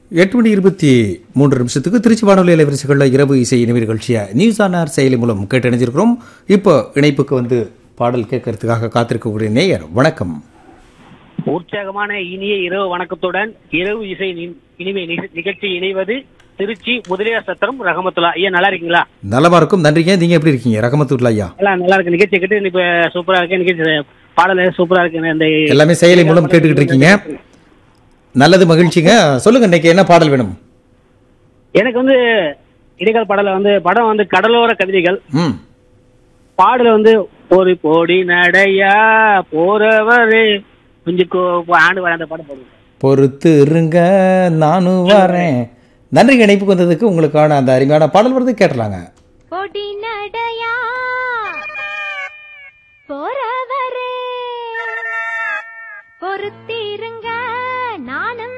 எட்டு மணி இருபத்தி மூன்று நிமிஷத்துக்கு திருச்சி வானொலி அலைவரிசைகளில் இரவு இசை இனிமை நிகழ்ச்சியை நியூஸ் ஆன் ஆர் செயலி மூலம் கேட்டணிஞ்சிருக்கிறோம் இப்போ இணைப்புக்கு வந்து பாடல் கேட்கறதுக்காக காத்திருக்கக்கூடிய நேயர் வணக்கம் உற்சாகமான இனிய இரவு வணக்கத்துடன் இரவு இசை நி- இனிமை நிக- நிகழ்ச்சி இணைவது திருச்சி முதலியார் சத்திரம் ரஹமத்துல்லா ஐயா நல்லா இருக்கீங்களா நலமா இருக்கும் நன்றிங்க நீங்க எப்படி இருக்கீங்க ரகமத்துல்லா ஐயா எல்லாம் நல்லா இருக்கு நிகழ்ச்சி கேட்டு இப்ப சூப்பரா இருக்கு நிகழ்ச்சி பாடல் சூப்பரா இருக்கு இந்த எல்லாமே செயலி மூலம் கேட்டுக்கிட்டு இருக்கீங்க நல்லது மகிழ்ச்சிங்க சொல்லுங்க இன்னைக்கு என்ன பாடல் வேணும் எனக்கு வந்து இடைக்கால பாடல வந்து படம் வந்து கடலோர கவிதைகள் ம் பாடல் வந்து ஒரு கோடி நடையா போறவரு கொஞ்சம் கோ- ஆண்டு வர அந்த பாடம் போடுங்க பொறுத்து இருங்க நானும் வரேன் நன்றிங்க இணைப்புக்கு வந்ததுக்கு உங்களுக்கான அந்த அருமையான பாடல் வருது கேட்டலாங்க பொடி நடையா போறவரே பொருத்தி